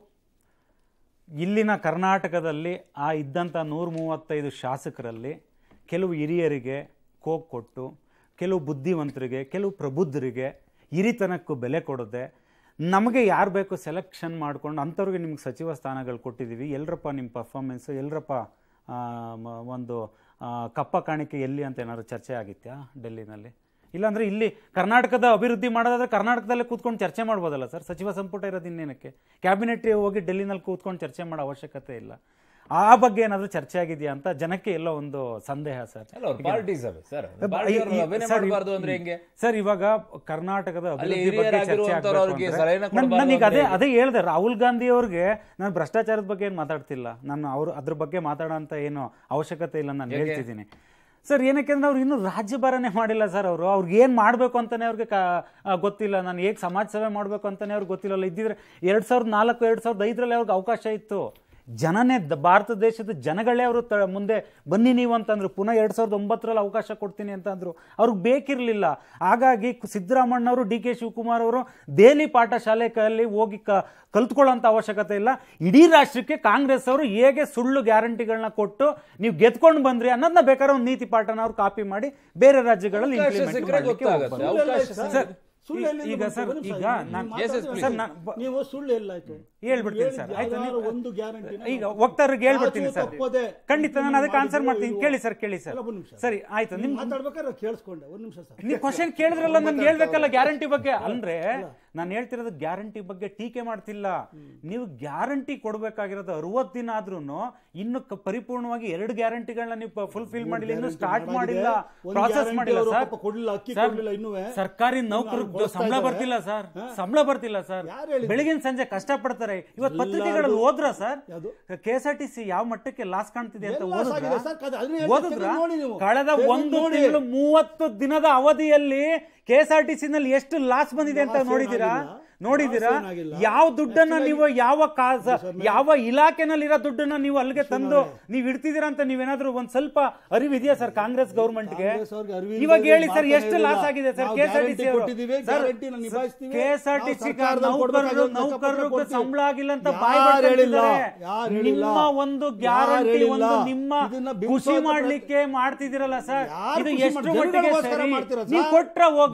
ಇಲ್ಲಿನ ಕರ್ನಾಟಕದಲ್ಲಿ ಆ ಇದ್ದಂಥ ನೂರ ಮೂವತ್ತೈದು ಶಾಸಕರಲ್ಲಿ ಕೆಲವು ಹಿರಿಯರಿಗೆ ಕೋಕ್ ಕೊಟ್ಟು ಕೆಲವು ಬುದ್ಧಿವಂತರಿಗೆ ಕೆಲವು ಪ್ರಬುದ್ಧರಿಗೆ ಹಿರಿತನಕ್ಕೂ ಬೆಲೆ ಕೊಡದೆ ನಮಗೆ ಯಾರು ಬೇಕು ಸೆಲೆಕ್ಷನ್ ಮಾಡ್ಕೊಂಡು ಅಂಥವ್ರಿಗೆ ನಿಮ್ಗೆ ಸಚಿವ ಸ್ಥಾನಗಳು ಕೊಟ್ಟಿದ್ದೀವಿ ಎಲ್ಲರಪ್ಪ ನಿಮ್ಮ ಪರ್ಫಾರ್ಮೆನ್ಸು ಎಲ್ಲರಪ್ಪ ಆ, ಮ- ಒಂದು ಆ, ಕಪ್ಪ ಕಾಣಿಕೆ ಎಲ್ಲಿ ಅಂತ ಏನಾದ್ರು ಚರ್ಚೆ ಆಗಿತ್ತಾ ಡೆಲ್ಲಿನಲ್ಲಿ ಇಲ್ಲಾಂದ್ರೆ ಇಲ್ಲಿ ಕರ್ನಾಟಕದ ಅಭಿವೃದ್ಧಿ ಮಾಡೋದಾದ್ರೆ ಕರ್ನಾಟಕದಲ್ಲೇ ಕೂತ್ಕೊಂಡು ಚರ್ಚೆ ಮಾಡ್ಬೋದಲ್ಲ ಸರ್ ಸಚಿವ ಸಂಪುಟ ಇರೋದು ಇನ್ನೇನಕ್ಕೆ ಕ್ಯಾಬಿನೆಟ್ ಹೋಗಿ ಡೆಲ್ಲಿನಲ್ಲಿ ಕೂತ್ಕೊಂಡು ಚರ್ಚೆ ಮಾಡೋ ಅವಶ್ಯಕತೆ ಇಲ್ಲ ಆ ಬಗ್ಗೆ ಏನಾದರೂ ಚರ್ಚೆ ಆಗಿದೆಯಾ ಅಂತ ಜನಕ್ಕೆ ಎಲ್ಲೋ ಒಂದು ಸಂದೇಹ ಸರ್ ಅಲ್ಲ ಅವ್ರ ಪಾರ್ಟೀಸ್ ಅವೆ ಸರ್ ಈ- ಈ- ಸರ್, ಮಾಡಬಾರ್ದು ಅಂದ್ರೆ ಹೆಂಗೆ ಸರ್ ಇವಾಗ ಕರ್ನಾಟಕದ ಅಲ್ಲಿ ಅಭಿವೃದ್ಧಿ ಬಗ್ಗೆ ಚರ್ಚೆ ಹಿರಿಯರಾಗಿರುವಂಥವ್ರು ಅವ್ರಿಗೆ ಆಗ್ಬೇಕು ಸಲಹೆನ ಅಂದ್ರೆ ನಾನ್- ಕೊಡ್ಬಾರ್ದು ನಾನೀಗ ಅದೇ ಅಂದ್ರೆ ಅದೇ ಹೇಳ್ದೆ ರಾಹುಲ್ ಗಾಂಧಿ ಅವ್ರಿಗೆ ನಾನು ಭ್ರಷ್ಟಾಚಾರದ ಬಗ್ಗೆ ಏನು ಮಾತಾಡ್ತಿಲ್ಲ ನಾನು ಅವ್ರು ಅದ್ರ ಬಗ್ಗೆ ಮಾತಾಡೋಂಥ ಏನು ಅವಶ್ಯಕತೆ ಇಲ್ಲ ನಾನು ಹೇಳ್ತಿದ್ದೀನಿ ಸರ್ ಏನಕ್ಕೆ ಅಂದ್ರೆ ಅವ್ರು ಇನ್ನೂ ರಾಜ್ಯಭಾರನೇ ಮಾಡಿಲ್ಲ ಸರ್ ಅವರು ಅವ್ರಿಗೆ ಏನು ಮಾಡಬೇಕು ಅಂತಾನೆ ಅವ್ರಿಗೆ ಕಾ ಆ, ಗೊತ್ತಿಲ್ಲ ನಾನು ಹೇಗೆ ಸಮಾಜ ಸೇವೆ ಮಾಡಬೇಕು ಅಂತಾನೆ ಅವ್ರಿಗೆ ಗೊತ್ತಿಲ್ಲಲ್ಲ ಇದ್ದಿದ್ರೆ ಎರಡು ಸಾವಿರದ ನಾಲ್ಕು ಎರಡು ಸಾವಿರದ ಐದರಲ್ಲಿ ಅವ್ರಿಗೆ ಅವಕಾಶ ಇತ್ತು ಜನನೇ ದ- ಭಾರತ ದೇಶದ ಜನಗಳೇ ಅವರು ತ ಮುಂದೆ ಬನ್ನಿ ನೀವು ಅಂತಂದ್ರು ಪುನಃ ಎರಡು ಸಾವಿರದ ಒಂಬತ್ತರಲ್ಲಿ ಅವಕಾಶ ಕೊಡ್ತೀನಿ ಅಂತಂದ್ರು ಅವ್ರಿಗೆ ಬೇಕಿರಲಿಲ್ಲ ಹಾಗಾಗಿ ಕು- ಸಿದ್ದರಾಮಣ್ಣವರು ಡಿ ಕೆ ಶಿವಕುಮಾರ್ ಅವರು ದೆಹಲಿ ಪಾಠಶಾಲೆ ಕಲ್ಲಿ ಹೋಗಿ ಕ ಕಲ್ತ್ಕೊಳ್ಳೋಂಥ ಅವಶ್ಯಕತೆ ಇಲ್ಲ ಇಡೀ ರಾಷ್ಟ್ರಕ್ಕೆ ಕಾಂಗ್ರೆಸ್ ಅವರು ಹೇಗೆ ಸುಳ್ಳು ಗ್ಯಾರಂಟಿಗಳನ್ನ ಕೊಟ್ಟು ನೀವು ಗೆದ್ಕೊಂಡು ಬಂದ್ರಿ ಅನ್ನೋದನ್ನ ಬೇಕಾದ್ರೆ ಒಂದು ನೀತಿ ಪಾಠನ ಅವ್ರು ಕಾಪಿ ಮಾಡಿ ಬೇರೆ ರಾಜ್ಯಗಳಲ್ಲಿ ಅವಕಾಶ implement ಸಿಕ್ಕರೆ ಮಾಡ್ಲಿಕ್ಕೆ ಗೊತ್ತಾಗುತ್ತೆ. ಹೋಗ್ಬಾರ್ದು. ಅವಕಾಶ ಸರ್, ಸರ್, ಸುಳ್ಳು ಈ- ಎಲ್ಲಿಂದ ಈಗ ಬಂತು? ಸರ್, ಒಂದು ನಿಮಿಷ, ಈಗ ನೀವು ನಾನು- Yes, yes, ಮಾತಾಡಿ. please. ಸರ್, ನಾನು ಬ- ನೀವು ಸುಳ್ಳು ಎಲ್ಲಾಯ್ತು ಹೇಳ್ಬಿಡ್ತೀನಿ ಹೇಳಿದ್ದು ಸರ್ ಆಯ್ತು ಯಾವ್ದಾದ್ರು ನೀವು- ಒಂದು ಗ್ಯಾರಂಟಿ ಈಗ ವಕ್ತಾರರಿಗೆ ಹೇಳ್ಬಿಡ್ತೀನಿ ಸರ್ ತಪ್ಪದೆ ಖಂಡಿತ ನಾನು ಅದಕ್ಕೆ ಆನ್ಸರ್ ಮಾಡ್ತೀನಿ ಇಲ್ವೋ? ಕೇಳಿ ಸರ್ ಕೇಳಿ ಸರ್ ಅಲ್ಲ, ಒಂದ್ ನಿಮಿಷ. ಸರಿ ಆಯ್ತು ನೀವು ನಿಮ್ ಮಾತಾಡ್ಬೇಕಾದ್ರೆ ಕೇಳಿಸ್ಕೊಂಡೆ ಒಂದ್ ನಿಮಿಷ ಸರ್ ನೀವು ಕ್ವಶನ್ ಕೇಳಿದ್ರಲ್ಲ ನನ್ಗೆ ಹೇಳ್ಬೇಕಲ್ಲ ಗ್ಯಾರಂಟಿ ಬಗ್ಗೆ ಅಂದ್ರೆ ನಾನು ಹೇಳ್ತಿರೋದು ಗ್ಯಾರಂಟಿ ಬಗ್ಗೆ ಟೀಕೆ ಮಾಡ್ತಿಲ್ಲ ನೀವು ಗ್ಯಾರಂಟಿ ಕೊಡ್ಬೇಕಾಗಿರೋದು ಅರವತ್ತು ದಿನ ಆದ್ರೂ ಇನ್ನು ಕ- ಪರಿಪೂರ್ಣವಾಗಿ ಎರಡು ಗ್ಯಾರಂಟಿಗಳನ್ನ ನೀವು ಫುಲ್ಫಿಲ್ ಮಾಡಿಲ್ಲ ಇನ್ನು guarantee ಸ್ಟಾರ್ಟ್ ಮಾಡಾಗಿದೆ. ಮಾಡಿಲ್ಲ ಒಂದು ಪ್ರಾಸೆಸ್ guarantee ಮಾಡಿಲ್ಲ ಅವರು ಸರ್ ಪಾಪ ಕೊಡ್ಲಿಲ್ಲ, ಅಕ್ಕಿ ಸರ್, ಕೊಡ್ಲಿಲ್ಲ ಇನ್ನೂವೆ. ಸರ್ಕಾರಿ ನಾವು ನೌಕರಿಗೆ ಕೊಡ್ಸ್ತಾ ಸಂಬಳ ಇದ್ದಾರೆ. ಬರ್ತಿಲ್ಲ ಸರ್ ಹಾ? ಸಂಬಳ ಬರ್ತಿಲ್ಲ ಸರ್ ಯಾರು ಹೇಳಿದ್ರು? ಬೆಳಗಿನ ಸಂಜೆ ಕಷ್ಟಪಡ್ತಾರೆ ಇವತ್ತು ಎಲ್ಲಾರ್ದು- ಪತ್ರಿಕೆಗಳಲ್ಲಿ ಓದ್ರ ಸರ್ ಯಾವ್ದು? K S R T C ಯಾವ ಮಟ್ಟಕ್ಕೆ ಲಾಸ್ ಕಾಣ್ತಿದೆ ಅಂತ ಏನ್ loss ಓದಿದ್ರ ಆಗಿದೆ ಸರ್? ಅದು- ಅದನ್ನ ಹೇಳ್ತೀನಿ, ಓದಿದ್ರ ತೆಗೆದು ನೋಡಿ ನೀವು. ಕಳೆದ ತೆಗೆದು ಒಂದು ನೋಡಿ. ತಿಂಗಳು ಮೂವತ್ತು ದಿನದ ಅವಧಿಯಲ್ಲಿ K S R T C ನಲ್ಲಿ ಎಷ್ಟು ಲಾಸ್ ಬಂದಿದೆ ಅಂತ Loss ನೋಡಿದೀರಾ ಏನಾಗಿಲ್ಲ. ನೋಡಿದೀರಾ Loss ಏನಾಗಿಲ್ಲ. ಯಾವ ದುಡ್ಡನ್ನ Actually ನೀವು ಯಾವ ಕಾಸ ಯಾವ ಇಲಾಖೆನಲ್ಲಿರೋ ದುಡ್ಡನ್ನ ನೀವು ಅಲ್ಲಿಗೆ ತಂದು ನೀವು ಇಡ್ತಿದ್ದೀರಾ ಅಂತ ನೀವೇನಾದ್ರೂ ಒಂದ್ ಸ್ವಲ್ಪ ಅರಿವಿದೆಯಾ ಸರ್ ಕಾಂಗ್ರೆಸ್ ಗೌರ್ಮೆಂಟ್ಗೆ ಕಾಂಗ್ರೆಸ್ ಅವ್ರಿಗೆ ಅರಿವಿಲ್ಲ, ಇವಾಗ ಹೇಳಿ ಸರ್ ಮಾತಾನೇ ಎಷ್ಟು ಇರಲಿಲ್ಲ. ಲಾಸ್ ಆಗಿದೆ ಸರ್ ನಾವು K S R T guarantee ಕೊಟ್ಟಿದ್ದೀವಿ, guarantee ನ ನಿಭಾಯಿಸ್ತೀವಿ. ಕೆ ಎಸ್ ಆರ್ ಟಿ ನಾವು ಸಿ ಸರ್ಕಾರದಲ್ಲಿ ನೌಕರರು ಕೊಡ್ಬೇಕಾಗಿರೋ ನೌಕರರಿಗೆ ಕೊಡ್ತೀವಿ. ಸಂಬಳ ಆಗಿಲ್ಲ ಅಂತ ಯಾರು ಬಾಯಿ ಹೇಳಿಲ್ಲ? ಬರ್ತಿದ್ದಾರೆ. ಯಾರು ಹೇಳಿಲ್ಲ? ನಿಮ್ಮ ಒಂದು ಯಾರು ಗ್ಯಾರಂಟಿ ಹೇಳಿಲ್ಲ? ಒಂದು ನಿಮ್ಮ ಇದನ್ನ ಖುಷಿ ಬಿಂಬಿಸುವಂತ ಮಾಡ್ಲಿಕ್ಕೆ ಮಾಡ್ತಿದಿರಲ್ಲ ಸರ್ ಯಾರು ಇದು ಖುಷಿ ಎಷ್ಟು ಮಾಡಿ- ಮಟ್ಟಿಗೆ ಜನಗಳಿಗೋಸ್ಕರ ಸರಿ ಮಾಡ್ತೀರಾ ನೀವು ಸರ್? ಕೊಟ್ರ ಹೋಗ್ಲಿ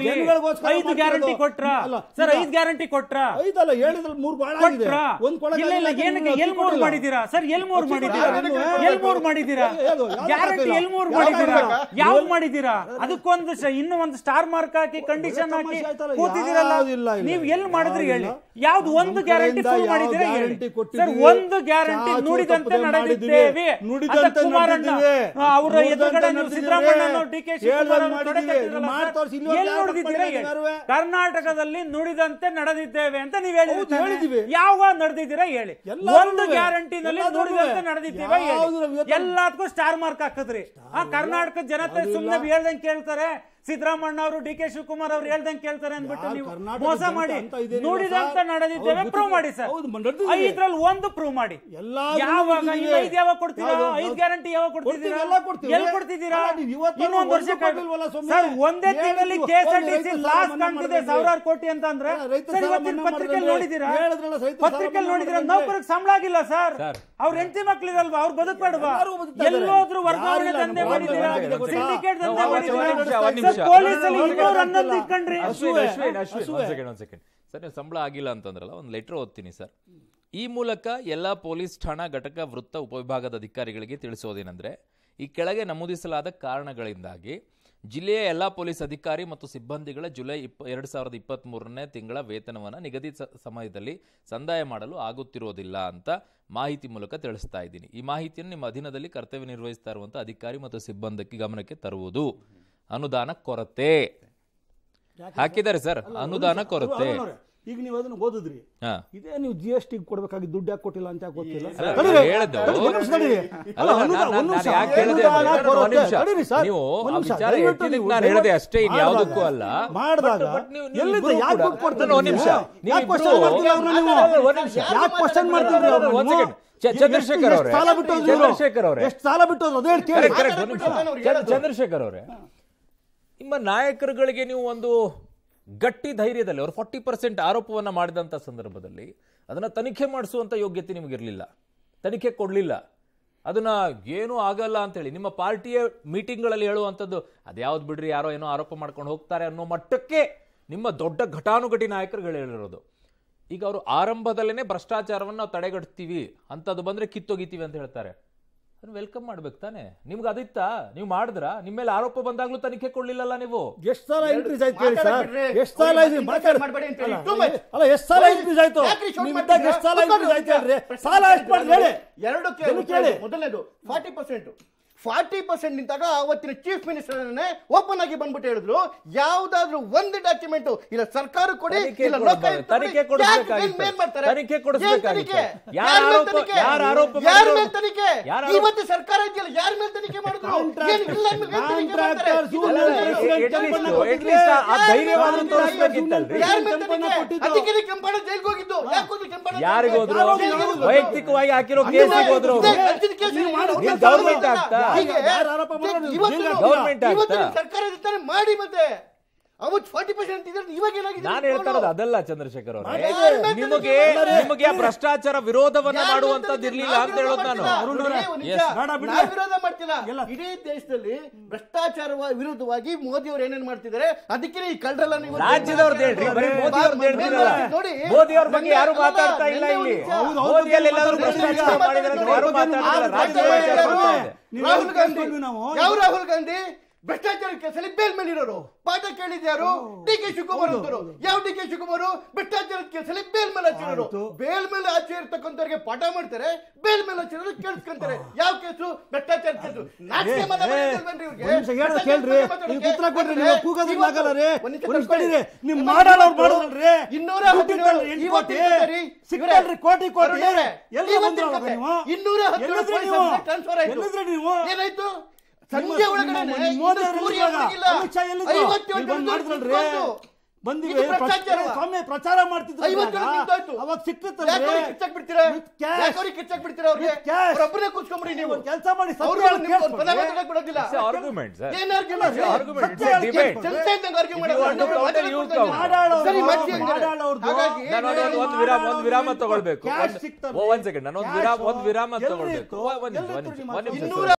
ಬಿಜೆಪಿ ಜನಗಳಿಗೋಸ್ಕರ ಐದು ಮಾಡ್ತಿರೋದು. ಗ್ಯಾರಂಟಿ ಕೊಟ್ರ ಅಲ್ಲ, ಸರ್ ಈಗ- ಐದು ಗ್ಯಾರಂಟಿ ಕೊಟ್ರ ಐದಲ್ಲ ಹೇಳಿದ್ರಲ್ಲಿ ಮೂರು ಭಾಳ ಆಗಿದೆ ಕೊಟ್ರ ಒಂದ್ ಕೊಳಗ ಇಲ್ಲ ಇಲ್ಲ ಆಗಿಲ್ಲ, ಏನಕ್ಕೆ ಇನ್ನೊಂದು ಎಲ್ ಮೂರ್ ಕೊಟ್ಟಿಲ್ಲ. ಮಾಡಿದೀರಾ ಸರ್ ಎಲ್ ಮೂರ್ ಮಾಡಿದೀರಾ ಯಾವ್ದು? ಎಲ್ ಮೂರ್ ಮಾಡಿದೀರಾ ಯಾವ್ದು? ಯಾವ್ದು ಗ್ಯಾರಂಟಿ ಹಾಕಿಲ್ಲ? ಎಲ್ ಮೂರ್ ಯಾವ್ದು ಮಾಡಿದೀರಾ ಹಾಕಿಲ್ಲ? ಯಾವ್ದು ಮಾಡಿದೀರಾ ಅದಕ್ಕೊಂದು ಶ- ಇನ್ನೂ ಒಂದು ಸ್ಟಾರ್ ಮಾರ್ಕ್ ಹಾಕಿ ಕಂಡೀಷನ್ ಹಾಕಿ ತಮಾಷೆ ಆಯ್ತಲ್ಲ, ಕೂತಿದ್ದೀರಲ್ಲ ಯಾವ್ದಿಲ್ಲ ಇಲ್ಲ. ನೀವು ಎಲ್ ಮಾಡಿದ್ರಿ ಹೇಳಿ ಯಾವ್ದಿಲ್ಲ. ಯಾವ್ದು ಒಂದು ನಮ್ಮ ಗ್ಯಾರಂಟಿ ಕಡೆಯಿಂದ ಫುಲ್ ಯಾವ ಮಾಡಿದ್ದೀರಾ ಹೇಳಿ ಗ್ಯಾರಂಟಿ ಸರ್ ಕೊಟ್ಟಿದ್ದೀವಿ? ಒಂದು ಗ್ಯಾರಂಟಿ ಚಾಚು ನುಡಿದಂತೆ ತಪ್ಪದೆ ನಡೆದಿದ್ದೇವೆ ಮಾಡಿದ್ದೀವಿ. ನುಡಿದಂತೆ ಅಂತ ಕುಮಾರಣ್ಣ ನಡೆದಿದ್ದೇವೆ. ಅವರ ನುಡಿದಂತೆ ಎದುರುಗಡೆ ನೀವು ನಡೆದಿದ್ದೇವೆ. ಸಿದ್ದರಾಮಯ್ಯ ಡಿ ಕೆ ಶಿವಕುಮಾರ್ ಹೇಳ್ದಂಗೆ ಅವ್ರ ತೊಡೆ ಮಾಡಿದ್ದೀವಿ. ಕಟ್ಟಿದ್ರಲ್ಲ ಮಾಡಿ ಸರ್, ತೋರಿಸಿ, ಇಲ್ಲಿವರೆಗೆ ಎಲ್ಲಿ ಯಾರು ನುಡಿದಿದ್ದೀರಾ ಹೇಳಿ ಮಾಡಿದ್ದಾರೆ? ಕರ್ನಾಟಕದಲ್ಲಿ ನುಡಿದಂತೆ ನಡೆದಿದ್ದೇವೆ ಅಂತ ನೀವು ಹೌದು, ಹೇಳಿದ್ರೆ ಹೇಳಿದ್ದೀವಿ. ಯಾವ ನಡೆದಿದ್ದೀರಾ ಹೇಳಿ ಎಲ್ಲಾದ್ರಲ್ಲೂ ಒಂದು ಗ್ಯಾರಂಟಿನಲ್ಲಿ ಎಲ್ಲಾದ್ರಲ್ಲೂ ನುಡಿದಂತೆ ನಡೆದಿದ್ದೇವೆ ಯಾವ್ದು ಇವತ್ತು- ಎಲ್ಲದಕ್ಕೂ ಸ್ಟಾರ್ ಮಾರ್ಕ್ ಹಾಕಿದ್ರಿ ಆ ಕರ್ನಾಟಕ ಜನತೆ ಯಾವ್ದು ಸುಮ್ಮನೆ ಇಲ್ಲ. ಹೇಳ್ದಂಗೆ ಕೇಳ್ತಾರೆ ಸಿದ್ದರಾಮಣ್ಣ ಅವರು ಡಿ ಕೆ ಶಿವಕುಮಾರ್ ಅವರು ಹೇಳ್ದಂಗೆ ಕೇಳ್ತಾರೆ ಅಂದ್ಬಿಟ್ಟು ಯಾರು ನೀವು ಕರ್ನಾಟಕ ಮೋಸ ಜನತೆ ಮಾಡಿ ಅಂತ ಇದೇನಿಲ್ಲ ನುಡಿದಂತೆ ಸರ್. ನಡೆದಿದ್ದೇವೆ ಹೌದು, ಪ್ರೂವ್ ಮಾಡಿ ಸರ್ ಹೌದು, ನಡೆದಿದ್ದೀವಿ. ಐದ್ರಲ್ಲಿ ಒಂದು ಪ್ರೂವ್ ಮಾಡಿ ಎಲ್ಲಾದ್ರಲ್ಲೂ ಯಾವಾಗ ನಡೆದಿದ್ದೀವಿ. ಇನ್ನು ಐದು ಯಾವಾಗ ಕೊಡ್ತೀರಾ ಯಾವ್ದು? ಐದು ಗ್ಯಾರಂಟಿ ಯಾವಾಗ ಕೊಡ್ತಿದ್ದೀರಾ ಕೊಡ್ತೀವಿ, ಎಲ್ಲ ಕೊಡ್ತೀವಿ. ಎಲ್ಲಿ ಕೊಡ್ತಿದ್ದೀರಾ ಅಲ್ಲ, ನೀವು ಇವತ್ತವರೆಗೂ ಇನ್ನೊಂದು ವರ್ಷ ಒಂದು ಕೊಡ್ಲಿಲ್ವಲ್ಲ ಸ್ವಾಮಿ? ಸರ್ ಒಂದೇ ಏನು ತಿಂಗಳಲ್ಲಿ ನೀವು ಕೆ ಎಸ್ ಆರ್ ಟಿ ರೈತ ಸಿ ಸಾಲ ಲಾಸ್ ಮನ್ನಾ ಕಾಣ್ತಿದೆ ಮಾಡಿದ್ರಿ. ಸಾವಿರಾರು ಕೋಟಿ ಅಂತ ಅಂದ್ರೆ ಅಲ್ಲ, ರೈತ ಸರ್ ಸಾಲ ಇವತ್ತಿನ ಮನ್ನಾ ಪತ್ರಿಕೆಯಲ್ಲಿ ಮಾಡಿದ್ರಿ. ನೋಡಿದ್ದೀರಾ ಹೇಳಿದ್ರಲ್ಲ, ರೈತ ಸಾಲ ಪತ್ರಿಕೆಯಲ್ಲಿ ಮನ್ನಾ ನೋಡಿದ್ದೀರಾ ಮಾಡಿದ್ರಿ. ನೌಕರಿಗೆ ಸಂಬಳ ಆಗಿಲ್ಲ ಸರ್ ಸರ್. ಅವ್ರ ಹೆಂಡತಿ ಮಕ್ಳಿರಲ್ವಾ ಅವ್ರು ಬದುಕ್ಬೇಡವಾ ಎಲ್ಲರೂ ಬದುಕ್ತಾ ಇದ್ದಾರೆ. ಎಲ್ಲೋದ್ರು ವರ್ಗಾವಣೆ ಯಾರಿಲ್ಲ, ದಂಧೆ ನಮ್ಮ ಮಾಡಿದ್ದೀರಾ ಒಂದು ಒಂದು ಸಿಂಡಿಕೇಟ್ ನಾವು ದಂಧೆ ಒಂದು ಮಾಡಿದ್ದೀರಾ ನಿಮಿಷ, ಒಂದು ನಿಮಿಷ. ಸರ್ ಪೊಲೀಸಲ್ಲಿ ನೋಡಿ, ಇನ್ನೂರ ನೋಡಿ, ಹನ್ನೊಂದು ನೋಡಿ. ಇಟ್ಕೊಂಡ್ರಿ ಅಶ್ವಿನ್ ಹಸುವೆ, ಅಶ್ವಿನ್ ಅಶ್ವಿನ್ ಹಸುವೆ. ಒಂದ್ ಸೆಕೆಂಡ್ ಒಂದ್ ಸೆಕೆಂಡ್ ಸರ್ ನೀವು ಸಂಬಳ ಆಗಿಲ್ಲ ಅಂತಂದ್ರಲ್ಲ ಒಂದು ಲೆಟರ್ ಓದ್ತೀನಿ ಸರ್ ಈ ಮೂಲಕ ಎಲ್ಲ ಪೊಲೀಸ್ ಠಾಣಾ ಘಟಕ ವೃತ್ತ ಉಪವಿಭಾಗದ ಅಧಿಕಾರಿಗಳಿಗೆ ತಿಳಿಸೋದೇನೆಂದ್ರೆ ಈ ಕೆಳಗೆ ನಮೂದಿಸಲಾದ ಕಾರಣಗಳಿಂದಾಗಿ ಜಿಲ್ಲೆಯ ಎಲ್ಲ ಪೊಲೀಸ್ ಅಧಿಕಾರಿ ಮತ್ತು ಸಿಬ್ಬಂದಿಗಳ ಜುಲೈ ಇಪ್ಪ ಎರಡು ಸಾವಿರದ ಇಪ್ಪತ್ತ್ ಮೂರನೇ ತಿಂಗಳ ವೇತನವನ್ನು ನಿಗದಿತ ಸ- ಸಮಯದಲ್ಲಿ ಸಂದಾಯ ಮಾಡಲು ಆಗುತ್ತಿರೋದಿಲ್ಲ ಅಂತ ಮಾಹಿತಿ ಮೂಲಕ ತಿಳಿಸ್ತಾ ಇದ್ದೀನಿ ಈ ಮಾಹಿತಿಯನ್ನು ನಿಮ್ಮ ಅಧೀನದಲ್ಲಿ ಕರ್ತವ್ಯ ನಿರ್ವಹಿಸ್ತಾ ಇರುವಂಥ ಅಧಿಕಾರಿ ಮತ್ತು ಸಿಬ್ಬಂದಿಗೆ ಗಮನಕ್ಕೆ ತರುವುದು ಅನುದಾನ ಕೊರತೆ ಹಾಕಿದ್ದಾರೆ ಸರ್ ಅನುದಾನ ಕೊರತೆ ಅರುಣ್ ಅವ್ರೆ, ಈಗ ನೀವು ಅದನ್ನ ಓದಿದ್ರಿ ಹಾ ಇದೇ ನೀವು ಜಿ ಎಸ್ ಟಿ ಕೊಡ್ಬೇಕಾಗಿ ದುಡ್ಡು ಯಾಕೆ ಕೊಟ್ಟಿಲ್ಲ ಅಂತ ಯಾಕೆ ಗೊತ್ತಿಲ್ಲ ಸರ್, ತಡೀರಿ, ನಾನು ಹೇಳ್ದು. ತಡೀರಿ, ಒಂದ್ ನಿಮಿಷ ತಡೀರಿ. ಅಲ್ಲ, ಅಲ್ಲ, ನಾನು- ಅನುದಾನ, ನಾನು- ಒಂದ್ ನಿಮಿಷ. ನಾನು ಯಾಕೆ ಹೇಳಿದೆ ಅನುದಾನ ಅಂದ್ರೆ, ಒಂದು ಕೊರತೆ. ನಿಮಿಷ. ತಡೀರಿ ಸರ್, ನೀವು ಒಂದ್ ಆ ನಿಮಿಷ. ವಿಚಾರ ದಯವಿಟ್ಟು ಎತ್ತಿದ್ದಕ್ಕೆ ನೀವು ನಾನು ಹೇಳಿದೆ ಅಷ್ಟೇ, ಇನ್ನು ಮಾಡಿದಾಗ- ಯಾವುದಕ್ಕೂ ಅಲ್ಲ. ಮಾಡಿದಾಗ But- but ನೀವು- ನೀವು ಎಲ್ಲಿಂದ ಇಬ್ರು ಯಾಕೆ ಕೂಡ- ದುಡ್ಡು ಕೊಡ್ತೀರಿ ನಾನು ಒಂದ್ ನಿಮಿಷ. ನೀವು? ನೀವು ಯಾಕೆ ಇಬ್ರು- question ಮಾಡ್ತೀರಿ ಅವ್ರನ್ನ ನೀವು? ಅಲ್ಲ, ಒಂದ್ ನಿಮಿಷ. ಯಾಕೆ question ಮಾಡ್ತೀರಿ ಅವ್ರನ್ನ ಒಂದ್ ನೀವು? second. ಚ- ಚಂದ್ರಶೇಖರ್ ಎಷ್ಟು ಅವರೇ ಸಾಲ ಬಿಟ್ಟೋದ್ರು ಇವ್ರು? ಚಂದ್ರಶೇಖರ್ ಅವರೇ ಎಷ್ಟು ಸಾಲ ಬಿಟ್ಟೋದ್ರು ಅದೇ ಹೇಳಿ ಕೇಳಿ ಕರೆಕ್ಟ್ ಕರೆಕ್ಟ್ ಒಂದ್ ನಿಮಿಷ ಮಾತಾಡ್ಬಿಟ್ಟು ಅವ್ರು ಚಂದ್ರ- ಹೇಳೋದು. ಚಂದ್ರಶೇಖರ್ ಅವರೇ ನಿಮ್ಮ ನಾಯಕರುಗಳಿಗೆ ನೀವು ಒಂದು ಗಟ್ಟಿ ಧೈರ್ಯದಲ್ಲಿ ಅವರು ಫಾರ್ಟಿ ಪರ್ಸೆಂಟ್ ಆರೋಪವನ್ನ ಮಾಡಿದಂತ ಸಂದರ್ಭದಲ್ಲಿ ಅದನ್ನ ತನಿಖೆ ಮಾಡಿಸುವಂತ ಯೋಗ್ಯತೆ ನಿಮಗಿರಲಿಲ್ಲ ತನಿಖೆ ಕೊಡಲಿಲ್ಲ ಅದನ್ನ ಏನೂ ಆಗಲ್ಲ ಅಂತೇಳಿ ನಿಮ್ಮ ಪಾರ್ಟಿಯ ಮೀಟಿಂಗ್ಗಳಲ್ಲಿ ಹೇಳುವಂಥದ್ದು ಅದ್ಯಾವ್ದು ಬಿಡ್ರಿ ಯಾರೋ ಏನೋ ಆರೋಪ ಮಾಡ್ಕೊಂಡು ಹೋಗ್ತಾರೆ ಅನ್ನೋ ಮಟ್ಟಕ್ಕೆ ನಿಮ್ಮ ದೊಡ್ಡ ಘಟಾನುಘಟಿ ನಾಯಕರುಗಳು ಹೇಳಿರೋದು ಈಗ ಅವರು ಆರಂಭದಲ್ಲೇ ಭ್ರಷ್ಟಾಚಾರವನ್ನು ನಾವು ತಡೆಗಟ್ತೀವಿ ಅಂತದ್ದು ಬಂದ್ರೆ ಕಿತ್ತೊಗಿತೀವಿ ಅಂತ ಹೇಳ್ತಾರೆ ಅದನ್ನ ವೆಲ್ಕಮ್ ಮಾಡ್ಬೇಕು ತಾನೆ ನಿಮ್ಗೆ ಅದಿತ್ತಾ ನೀವು ಮಾಡಿದ್ರಾ ನಿಮ್ಮ ಮೇಲೆ ಆರೋಪ ಬಂದಾಗ್ಲೂ ತನಿಖೆ ಕೊಡ್ಲಿಲ್ಲಲ್ಲ ನೀವು ಎಷ್ಟು ಸಾಲ ಇನ್ಕ್ರೀಸ್ ಆಯ್ತು ಕೇಳಿ ಸರ್ ಮಾತಾಡ್ಬಿಡ್ರಿ. ಎಷ್ಟು ಸಾಲ ಅವ್ರಿಗೆ ಇದೆ ಮಾತಾಡ್ ಮಾಡ್ಬೇಡಿ ಅಂತ ಹೇಳಿ. Too much. ಅಲ್ಲ ಎಷ್ಟು ಸಾಲ ಇನ್ಕ್ರೀಸ್ ಆಯ್ತು ಯಾಕ್ರಿ shout ನೀವು ಇದ್ದಾಗ ಎಷ್ಟು ಸಾಲ ಮಾಡ್ತೀರಾ? ಇನ್ಕ್ರೀಸ್ ಆಯ್ತು ಹೇಳ್ರಿ ಸಾಲ ಎಷ್ಟು ಮಾಡಿ ಹೇಳಿ ಎರಡು ಏನು ಕೇಳಿ ಮೊದಲನೇದು ಫಾರ್ಟಿ ಪರ್ಸೆಂಟ್ ಫಾರ್ಟಿ ಪರ್ಸೆಂಟ್ ನಿಂತಾಗ ಅವತ್ತಿನ ಚೀಫ್ ಮಿನಿಸ್ಟರ್ ಓಪನ್ ಆಗಿ ಬಂದ್ಬಿಟ್ಟು ಹೇಳಿದ್ರು ಯಾವ್ದಾದ್ರು ಒಂದು ಡಾಕ್ಯುಮೆಂಟ್ ಇಲ್ಲ ಸರ್ಕಾರ ಕೊಡಿ ತನಿಖೆ ಇಲ್ಲ ಕೊಡ್ಬಾರ್ದು. ಲೋಕಾಯುಕ್ತ ಕೊಡಿ. ತನಿಖೆ ಯಾಕೆ ಕೊಡಿಸ್ಬೇಕಾಗಿತ್ತು. ಮೇಲ್ ಮಾಡ್ತಾರೆ? ತನಿಖೆ ಏನ್ ಕೊಡಿಸ್ಬೇಕಾಗಿತ್ತು. ತನಿಖೆ? ಯಾರ ಯಾರ್ ಮೇಲ್ ಆರೋಪ- ತನಿಖೆ? ಯಾರ ಆರೋಪ ಯಾರ್ ಮಾಡಿದ್ರು? ಮೇಲ್ ತನಿಖೆ ಯಾರ ಆರೋಪ- ಇವತ್ತು ಸರ್ಕಾರ ಇದೆಯಲ್ಲ ಯಾರ ಮೇಲೆ ತನಿಖೆ ಮಾಡಿದ್ರು Contract- ಏನ್ ಇಲ್ಲ ಅಂದ್ಮೇಲೆ ಏನ್ ತನಿಖೆ ಮಾಡ್ತಾರೆ? Contractors, ಇದು ಅಲ್ಲ, ನನ್ನ ಅಲ್ಲ, ಹೇಳಿ. at least- ಕೆಂಪಣ್ಣ at ಕೊಟ್ಟಿದ್ರೆ least ಆ ಯಾರ್ ಧೈರ್ಯವಾದ ಮೇಲೆ ತೋರಿಸ್ಬೇಕಿತ್ತಲ್ರಿ ಯಾರ್ ಮೇಲೆ ಕೆಂಪಣ್ಣ ತನಿಖೆ? ಕೊಟ್ಟಿದ್ದು? ಅದಕ್ಕೆ ನೀವು ಕೆಂಪಣ್ಣ ಜೈಲ್ಗೆ ಹೋಗಿದ್ದು ಯಾಕೆ ಹೋದ್ರು ಕೆಂಪಣ್ಣ ಯಾರಿಗೆ ಹೋದ್ರು ಯಾರು ಹೋದ್ರು? ವೈಯಕ್ತಿಕವಾಗಿ ಹಾಕಿರೋ ಕೇಸಿಗೆ ಹೋದ್ರು ಇದೇ ಅವರು ಅಂಚಿನ ಕೇಸ್ ನೀವು ಇದೆ. ಮಾಡಿ- ಅವ್ರನ್ನ ನೀವು government ಸಾಲ ಆಗ್ತಾ? ಹೀಗೆ ಯಾರು ಆರೋಪ ಮಾಡೋದು? ಇವತ್ತು ಜೈಲ್ಗೆ Government ಆಗ್ತಾ? ಇವತ್ತು ನಿಮ್ಮ ಸರ್ಕಾರ ಇರ್ತಾರೆ ಮಾಡಿ ಮತ್ತೆ ಅವತ್ತು ಫಾರ್ಟಿ ಪರ್ಸೆಂಟ್ ಇದ್ರೆ ಇವಾಗ ಏನಾಗಿದೆ ನಾನು ಹೇಳ್ತಾ ಇರೋದು ಅದಲ್ಲ ಚಂದ್ರಶೇಖರ್ ಅವರೇ ಯಾರ್ ಮೇಲೆ ನಿಮಗೆ ತನಿಖೆ ನಿಮಗೆ ಆ ಭ್ರಷ್ಟಾಚಾರ ವಿರೋಧವನ್ನ ಮಾಡುವಂತದ್ದು ಇರ್ಲಿಲ್ಲ ಅಂತ ಹೇಳೋದು ನಾನು Yes. ಬೇಡ ಬಿಡಿ. ನಾವು ವಿರೋಧ ಮಾಡ್ತಿಲ್ಲ ಎಲ್ಲ. ಇಡೀ ದೇಶದಲ್ಲಿ ಭ್ರಷ್ಟಾಚಾರ ವಿರುದ್ಧವಾಗಿ ಮೋದಿ ಅವರು ಏನೇನ್ ಮಾಡ್ತಿದ್ದಾರೆ ಅದಕ್ಕೆ ಈ ಕಳ್ಳರೆಲ್ಲ ನೀವು ರಾಜ್ಯದವ್ರದ್ದು ಹೇಳ್ರಿ ಬರೀ ಮೋದಿ ಅವ್ರದ್ದು ಹೇಳ್ತಿರಲ್ಲ ನೋಡಿ ಮೋದಿ ಅವ್ರ ಬಗ್ಗೆ ಯಾರು ಮಾತಾಡ್ತಾ ಇಲ್ಲ ನೆನ್ನೆ ಇಲ್ಲಿ ಒಂದು ನಿಮಿಷ. ಮೋದಿಯಲ್ಲಿ ಎಲ್ಲಾದ್ರೂ ಭ್ರಷ್ಟಾಚಾರ ಮಾಡಿದ್ರೆ ಅಂತ ಯಾರು ಮಾತಾಡ್ತಾ ಇಲ್ಲ ರಾಜ್ಯದ ವಿಚಾರ ಮಾಡ್ತಾ ಇದೆ. ನೀವು ರಾಹುಲ್ ಯಾವ್ದು ಗಾಂಧಿ ಕೇಳ್ಕೊಂಡ್ವಿ ನಾವು? ಯಾವ ರಾಹುಲ್ ಗಾಂಧಿ ಭ್ರಷ್ಟಾಚಾರ ಕೇಸಲ್ಲಿ ಬೇಲ್ ಮೇಲೆ ಇರೋರು ಪಾಠ ಕೇಳಿದ್ಯಾರು ಡಿ ಕೆ ಶಿವಕುಮಾರ್ ಅಂತರು ಯಾವ ಡಿ ಕೆ ಶಿವಕುಮಾರ್ ಭ್ರಷ್ಟಾಚಾರದ ಕೇಸಲ್ಲಿ ಬೇಲ್ ಮೇಲೆ ಹಚ್ಚಿರೋರು ಆಯ್ತು. ಬೇಲ್ ಮೇಲೆ ಆಚೆ ಇರ್ತಕ್ಕಂಥವ್ರಿಗೆ ಪಾಠ ಮಾಡ್ತಾರೆ ಬೇಲ್ ಮೇಲೆ ಹಚ್ಚಿರೋರು ಕೇಳಿಸ್ಕೊಂತಾರೆ ಯಾವ ಕೇಸು ಭ್ರಷ್ಟಾಚಾರ ಕೇಸು ನಾಚಿಕೆ ಮಾನ ಏ, ಬರೋದಿಲ್ವೇನ್ರಿ ಇವ್ರಿಗೆ? ಒಂದ್ ನಿಮಿಷ ಹೇಳೋದ್ ಭ್ರಷ್ಟಾಚಾರ ಕೇಳ್ರಿ ಬಗ್ಗೆ ನೀವು ಉತ್ತರ ಕೊಡ್ರಿ ಮಾತಾಡೋಕೆ? ನೀವು ಕೂಗೋದ್ರಿಗೆ ಇವತ್ತು- ಆಗಲ್ಲ ರೀ ಒಂದ್ ನಿಮಿಷ ಒಂದ್ ನಿಮಿಷ ತಡ್ಕೊಳ್ಳಿ. ತಡೀರಿ. ನಿಮ್ ಇವತ್ತು ಮಾಡೋರು ಮಾಡೋದಲ್ರಿ ಇನ್ನೂರ ದುಡ್ಡಿದ್ದಲ್ಲ ಹದಿನೇಳು, ಎಂಟು ಇವತ್ತು ಕೋಟಿ ಇಪ್ಪತ್ತರಿ. ಸಿಕ್ಕಲ್ರಿ ಕೋಟಿ ಕೋಟಿ ಅರುಣ್ ಎಲ್ಲಿ ಇವತ್ತಿನ ಬಂದ್ರು ಕತೆ. ನೀವು ಇನ್ನೂರ ಹದಿನೇಳು ಎಲ್ಲಿದ್ರಿ ಕೋಟಿ ನೀವು ಟ್ರಾನ್ಸ್ಫರ್ ಆಯ್ತು. ಎಲ್ಲಿದ್ರಿ ನೀವು ಏನಾಯ್ತು ಸಂಜೆ ನಿಮ್ಮ- ಒಳಗಡೆ ನಿಮ್ಮ ಮೋದಿ ಅವರು ಸೂರ್ಯ ಎಲ್ಲಿದ್ದಾಗ? ಮುಳುಗಿಲ್ಲ. ಅಮಿತ್ ಶಾ ಎಲ್ಲಿದ್ರು? ಐವತ್ತೇಳು ನೀವು ಬಂದ್ ಜನರು ಮಾಡಿದ್ರಲ್ರಿ? ಬಂದು. ಬಂದಿವಿ ಇದು ಭ್ರಷ್ಟಾಚಾರ. ಸ್ವಾಮಿ ಪ್ರಚಾರ ಮಾಡ್ತಿದ್ರು ಐವತ್ತೇಳು ನಿಂತಾಯ್ತು. ಅವಾಗ ಯಾಕೆ ಸಿಕ್ತಿತ್ತಲ್ರಿ ಅವ್ರಿಗೆ ಕಿಚ್ಚಾಕ್ ಬಿಡ್ತೀರಾ With cash. ಯಾಕೆ ಅವ್ರಿಗೆ ಕಿಚ್ಚಾಕ್ ಬಿಡ್ತೀರಾ ಅವ್ರಿಗೆ With cash. ಅವ್ರೊಬ್ಬರೇ ಕೂತ್ಕೊಂಡ್ಬಿಡಿ ನೀವು ಕೆಲಸ ಮಾಡಿ ಅವ್ರು ಸತ್ಯ ನಿಮ್ಗೆ ಒಂದು ಪದ ಕೇಳ್ಸ್ಕೊಳ್ರಿ. ಮಾತಾಡಕ್ ಬಿಡೋದಿಲ್ಲ It's a argument, sir. ಏನ್ argument? It's a argument. It's a ಸತ್ಯ debate. ಜನತೆ ಇದ್ದಂಗೆ argue If ಮಾಡೋದು. you want to ಅವ್ರು counter, ಮಾತಾಡಕ್ you ಬಿಡ್ತಾ counter. ಮಾಡಾಳವ್ರು, ಸರಿ, ಮರ್ಜಿ ಹಂಗಾರೆ. ಮಾಡಾಳವ್ರ್ದು. ಹಾಗಾಗಿ ನಾನು ಒಂದು ಒಂದು ವಿರಾಮ ಒಂದು ವಿರಾಮ ತಗೊಳ್ಬೇಕು Cash ಒಂದು- ಸಿಕ್ತಲ್ರಿ. ಓ, ಒಂದ್ ಸೆಕೆಂಡ್ ನಾನು ಒಂದು ವಿರಾಮ ಒಂದು ವಿರಾಮ ಎಲ್ಲಿ ತಗೊಳ್ಬೇಕು ಇತ್ತು? ಓ, ಒಂದ್ ನಿಮಿಷ ಎಲ್ಲಿ ಒಂದ್ ಇತ್ತು ನಿಮಿಷ ನಿಮ್ಮ ಒಂದ್ ನಿಮಿಷ ಇನ್ನೂರ ಸರ್.